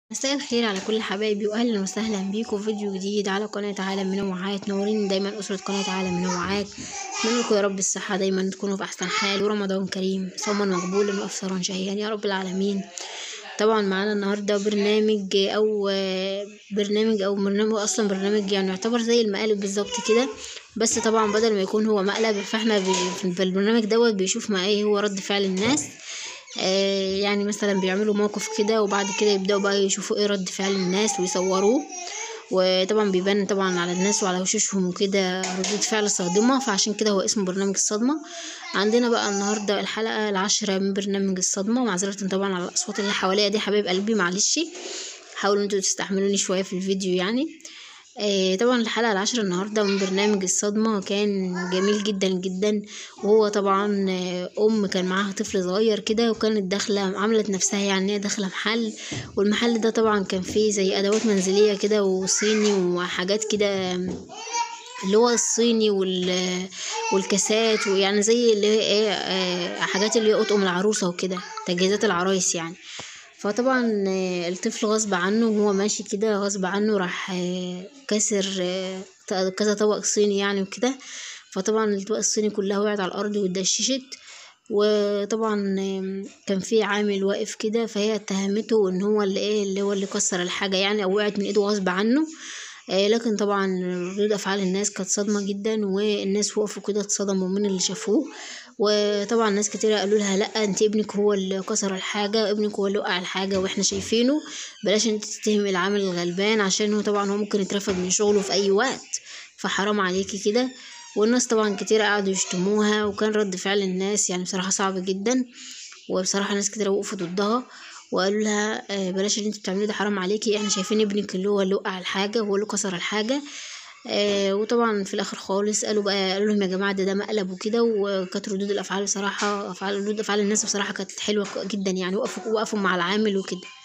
مساء الخير على كل حبايبي واهلا وسهلا بيكم في فيديو جديد على قناه عالم منوعات نورين دايما اسره قناه عالم منوعات اتمنى لكم يا رب الصحه دايما تكونوا في احسن حال ورمضان كريم صوما مقبولا وافطارا شهيا يا رب العالمين طبعا معانا النهارده برنامج او برنامج او برنامج اصلا برنامج يعني يعتبر زي المقالب بالظبط كده بس طبعا بدل ما يكون هو مقلب فاحنا في البرنامج دوت بيشوف ما ايه هو رد فعل الناس آه يعني مثلا بيعملوا موقف كده وبعد كده يبدأوا بقى يشوفوا ايه رد فعل الناس ويصوروه وطبعا بيبان طبعا على الناس وعلى وشوشهم وكده ردود فعل صادمة فعشان كده هو اسمه برنامج الصدمة عندنا بقى النهاردة الحلقة العاشرة من برنامج الصدمة معذرة طبعا على الأصوات اللي حواليا دي حبايب قلبي معلش حاولوا انتوا تستحملوني شوية في الفيديو يعني آه طبعا الحلقة العاشرة النهاردة من برنامج الصدمة كان جميل جدا جدا وهو طبعا آه أم كان معاها طفل صغير كده وكانت داخلة عملت نفسها يعني هي داخلة محل والمحل ده طبعا كان فيه زي أدوات منزلية كده وصيني وحاجات كده اللي هو الصيني وال والكاسات ويعني زي اللي هي ايه آه حاجات اللي هي أطقم العروسة وكده تجهيزات العرايس يعني فطبعا الطفل غصب عنه وهو ماشي كده غصب عنه راح كسر كذا طبق صيني يعني وكده فطبعا الطبق الصيني كلها وقعت على الارض واتدششت وطبعا كان في عامل واقف كده فهي اتهمته ان هو اللي ايه اللي هو اللي كسر الحاجه يعني او وقعت من ايده غصب عنه لكن طبعا ردود افعال الناس كانت صدمه جدا والناس وقفوا كده اتصدموا من اللي شافوه وطبعا ناس كتير قالوا لها لا انت ابنك هو اللي كسر الحاجه ابنك هو اللي وقع الحاجه واحنا شايفينه بلاش انت تتهمي العامل الغلبان عشان هو طبعا هو ممكن يترفد من شغله في اي وقت فحرام عليكي كده والناس طبعا كتير قعدوا يشتموها وكان رد فعل الناس يعني بصراحه صعب جدا وبصراحه ناس كتير وقفوا ضدها وقالوا لها بلاش اللي انت بتعمليه ده حرام عليكي احنا شايفين ابنك اللي هو اللي وقع الحاجه هو اللي كسر الحاجه آه وطبعا في الاخر خالص قالوا بقى قالوا لهم يا جماعه ده ده مقلب وكده وكانت ردود الافعال بصراحه افعال ردود افعال الناس بصراحه كانت حلوه جدا يعني وقفوا وقفوا مع العامل وكده